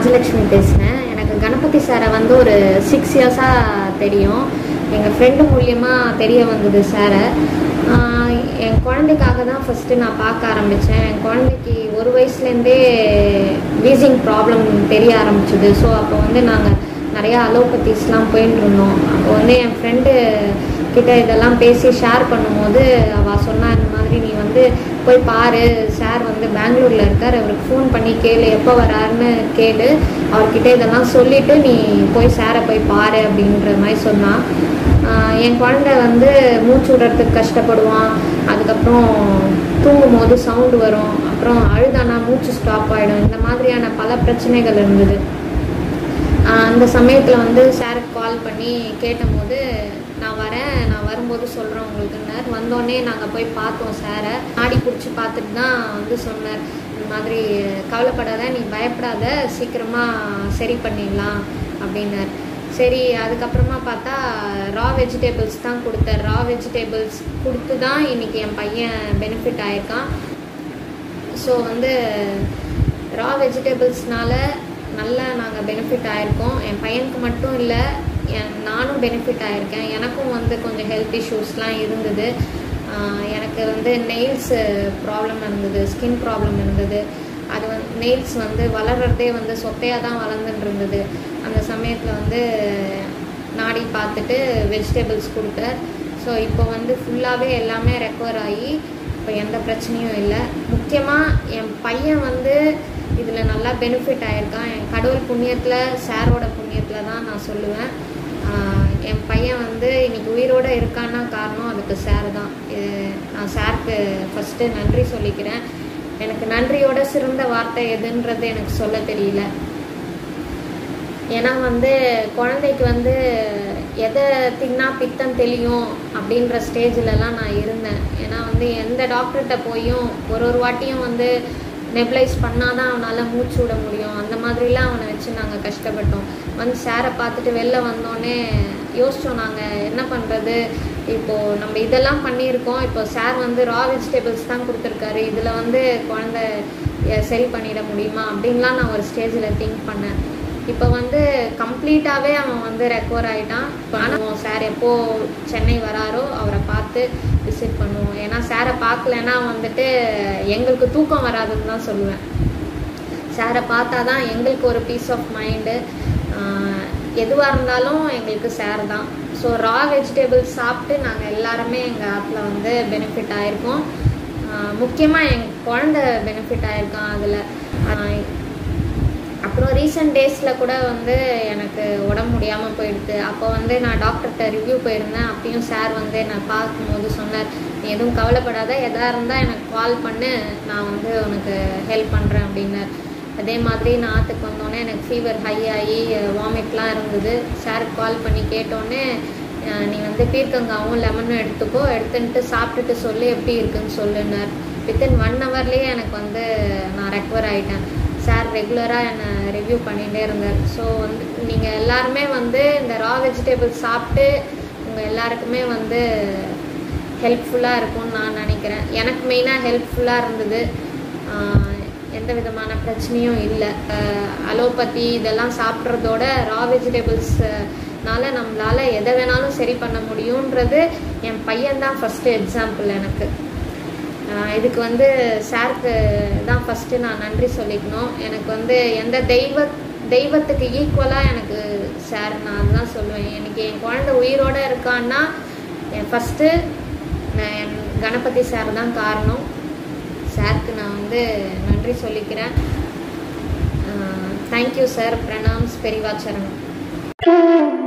ராஜலக்ஷ்மி பேசுகிறேன் எனக்கு கணபதி சாரை வந்து ஒரு சிக்ஸ் இயர்ஸாக தெரியும் எங்கள் ஃப்ரெண்டு மூலியமாக தெரிய வந்தது சாரை ஆஹ் என் குழந்தைக்காக தான் ஃபஸ்ட்டு நான் பார்க்க ஆரம்பித்தேன் என் குழந்தைக்கு ஒரு வயசுலேருந்தே வீசிங் ப்ராப்ளம் தெரிய ஆரம்பிச்சுது ஸோ அப்போ வந்து நாங்கள் நிறையா அலோபதிஸ்லாம் போயிட்டு இருந்தோம் அப்போ வந்து என் ஃப்ரெண்டு கிட்ட இதெல்லாம் பேசி ஷேர் பண்ணும்போது அவள் சொன்னா இந்த மாதிரி நீ வந்து போய் பாரு சார் வந்து பெங்களூரில் இருக்கார் அவருக்கு ஃபோன் பண்ணி கேளு எப்போ வராருன்னு கேளு அவர்கிட்ட இதெல்லாம் சொல்லிவிட்டு நீ போய் சாரை போய் பாரு அப்படின்ற மாதிரி சொன்னான் ஆஹ் என் குழந்தை வந்து மூச்சு விடுறதுக்கு கஷ்டப்படுவான் அதுக்கப்புறம் தூங்கும் போது சவுண்டு வரும் அப்புறம் அழுதானா மூச்சு ஸ்டாப் ஆகிடும் இந்த மாதிரியான பல பிரச்சனைகள் இருந்தது ஆஹ் அந்த சமயத்தில் வந்து சாருக்கு கால் பண்ணி கேட்டபோது நான் வரேன் நான் வரும்போது சொல்கிறேன் உங்களுக்குன்னார் வந்தோடனே நாங்கள் போய் பார்த்தோம் சாரை ஆடி பிடிச்சி பார்த்துட்டு தான் வந்து சொன்னார் இந்த மாதிரி கவலைப்படாத நீ பயப்படாத சீக்கிரமாக சரி பண்ணிடலாம் அப்படின்னார் சரி அதுக்கப்புறமா பார்த்தா ரா வெஜிடபிள்ஸ் தான் கொடுத்தார் ரா வெஜிடபிள்ஸ் கொடுத்து தான் இன்றைக்கி என் பையன் பெனிஃபிட் ஆயிருக்கான் ஸோ வந்து ரா வெஜிடபிள்ஸ்னால நல்லா நாங்கள் பெனிஃபிட் ஆயிருக்கோம் என் பையனுக்கு மட்டும் இல்லை என் நானும் பெனிஃபிட் ஆயிருக்கேன் எனக்கும் வந்து கொஞ்சம் ஹெல்த் இஷ்யூஸ்லாம் இருந்தது ஆஹ் எனக்கு வந்து நெயில்ஸ் ப்ராப்ளம் இருந்தது ஸ்கின் ப்ராப்ளம் இருந்தது அது வந்து நெயில்ஸ் வந்து வளர்கிறதே வந்து சொத்தையாக தான் வளர்ந்துட்டு இருந்தது அந்த சமயத்தில் வந்து நாடி பார்த்துட்டு வெஜிடபிள்ஸ் கொடுத்தார் ஸோ இப்போ வந்து ஃபுல்லாகவே எல்லாமே ரெக்கவர் ஆகி இப்போ எந்த பிரச்சனையும் இல்லை முக்கியமாக என் பையன் வந்து இதில் நல்லா பெனிஃபிட் ஆயிருக்கான் என் கடவுள் புண்ணியத்தில் சாரோட புண்ணியத்தில் தான் நான் சொல்லுவேன் ஆஹ் என் பையன் வந்து இன்னைக்கு உயிரோடு இருக்கான்னா காரணம் அதுக்கு சார் தான் இது- நான் சாருக்கு ஃபஸ்ட்டு நன்றி சொல்லிக்கிறேன் எனக்கு நன்றியோட சிறந்த வார்த்தை எதுன்றது எனக்கு சொல்ல தெரியல ஏன்னா வந்து குழந்தைக்கு வந்து எதை தின்னா பித்தம் தெளியும் அப்படின்ற ஸ்டேஜிலலாம் நான் இருந்தேன் ஏன்னா வந்து எந்த டாக்டர்கிட்ட போயும் ஒரு ஒரு வாட்டியும் வந்து நெப்லைஸ் பண்ணால் தான் அவனால் மூச்சு விட முடியும் அந்த மாதிரிலாம் அவனை வச்சு நாங்கள் கஷ்டப்பட்டோம் வந்து சாரை பார்த்துட்டு வெளில வந்தோடனே யோசித்தோம் நாங்கள் என்ன பண்ணுறது இப்போது நம்ம இதெல்லாம் பண்ணியிருக்கோம் இப்போ சார் வந்து ரா வெஜிடபிள்ஸ் தான் கொடுத்துருக்காரு இதில் வந்து குழந்தை எ- சரி பண்ணிட முடியுமா அப்படின்லாம் நான் ஒரு ஸ்டேஜில் திங்க் பண்ணேன் இப்போ வந்து கம்ப்ளீட்டாகவே அவன் வந்து ரெக்கவர் ஆகிட்டான் இப்போ ஆனால் சார் எப்போ சென்னை வராரோ அவரை பார்த்து விசிட் பண்ணுவோம் ஏன்னா சாரை பார்க்கலன்னா வந்துட்டு எங்களுக்கு தூக்கம் வராதுன்னு தான் சொல்லுவேன் சாரை பார்த்தா தான் எங்களுக்கு ஒரு பீஸ் ஆஃப் மைண்டு எதுவாக இருந்தாலும் எங்களுக்கு சார் தான் ஸோ ரா வெஜிடபிள்ஸ் சாப்பிட்டு நாங்கள் எல்லாருமே எங்கள் ஆப்பில் வந்து பெனிஃபிட் ஆயிருக்கோம் முக்கியமாக என் குழந்த பெனிஃபிட் ஆயிருக்கான் அதில் அப்புறம் ரீசெண்ட் டேஸில் கூட வந்து எனக்கு உடம்பு முடியாமல் போயிடுது அப்போ வந்து நான் டாக்டர்கிட்ட ரிவ்யூ போயிருந்தேன் அப்பயும் சார் வந்து நான் பார்க்கும்போது சொன்னார் நீ எதுவும் கவலைப்படாத எதாக இருந்தால் எனக்கு கால் பண்ணு நான் வந்து உனக்கு ஹெல்ப் பண்ணுறேன் அப்படின்னார் அதே மாதிரி நான் ஆற்றுக்கு வந்தோடனே எனக்கு ஃபீவர் ஹை ஆகி வாமிட்லாம் இருந்தது சாருக்கு கால் பண்ணி கேட்டோடனே அஹ், நீ வந்து பீர்க்கங்காவும் லெமனும் எடுத்துக்கோ எடுத்துன்ட்டு சாப்பிட்டுட்டு சொல்லு எப்படி இருக்குன்னு சொல்லுன்னார் வித்தின் ஒன் ஹவர்லேயே எனக்கு வந்து நான் ரெக்கவர் ஆகிட்டேன் சார் ரெகுலராக என்னை ரிவ்யூ பண்ணிகிட்டே இருந்தார் ஸோ வந்து நீங்கள் எல்லாருமே வந்து இந்த ரா வெஜிடபிள்ஸ் சாப்பிட்டு உங்கள் எல்லாருக்குமே வந்து ஹெல்ப்ஃபுல்லாக இருக்கும்னு நான் நினைக்கிறேன் எனக்கு மெயினாக ஹெல்ப்ஃபுல்லாக இருந்தது ஆஹ் எந்த விதமான பிரச்சனையும் இல்லை அலோபதி இதெல்லாம் சாப்பிட்றதோட ரா வெஜிடபிள்ஸ்னால நம்மளால் எதை வேணாலும் சரி பண்ண முடியுன்றது என் பையன் தான் ஃபஸ்ட்டு எக்ஸாம்பிள் எனக்கு ஆஹ் இதுக்கு வந்து சாருக்கு தான் ஃபஸ்ட்டு நான் நன்றி சொல்லிக்கணும் எனக்கு வந்து எந்த தெய்வ தெய்வத்துக்கு ஈக்குவலாக எனக்கு சார் நான் அதுதான் சொல்லுவேன் எனக்கு என் குழந்தை உயிரோடு இருக்கான்னா என் ஃபஸ்ட்டு நான் என் கணபதி சார் தான் காரணம் சாருக்கு நான் வந்து நன்றி சொல்லிக்கிறேன் தேங்க்யூ சார் பிரணாம்ஸ் பெரிவாச்சரணம்